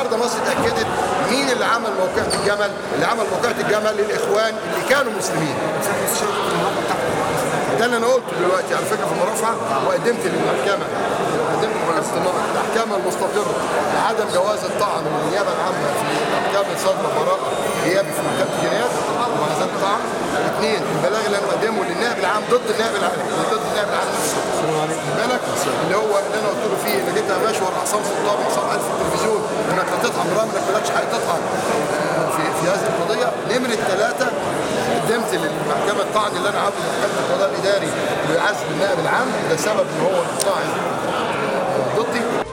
النهارده مصر اتاكدت مين اللي عمل موقعة الجمل؟ اللي عمل موقعة الجمل الاخوان اللي كانوا مسلمين. ده اللي انا قلته دلوقتي على فكره في المرافعه وقدمت للمحكمه قدمت للمحكمه المحكمه المستقره بعدم جواز الطعن من النيابه العامه في محكمه صدر براءه غيابي في محكمه الجنايات وما زال طعن اثنين البلاغ اللي انا مقدمه للنائب العام ضد النائب العام ضد النائب العام نفسه خد بالك اللي هو اللي انا قلت له فيه انك انت مشور عصام سلطان وعصام قال في التلفزيون انك هتطعن برغم انك مالكش حق تطعن في في هذه القضيه نمره ثلاثه قدمت للمحكمه الطعن اللي انا عامله محكمه القضاء الاداري بعزل النائب العام ده سبب ان هو الطعن ضدي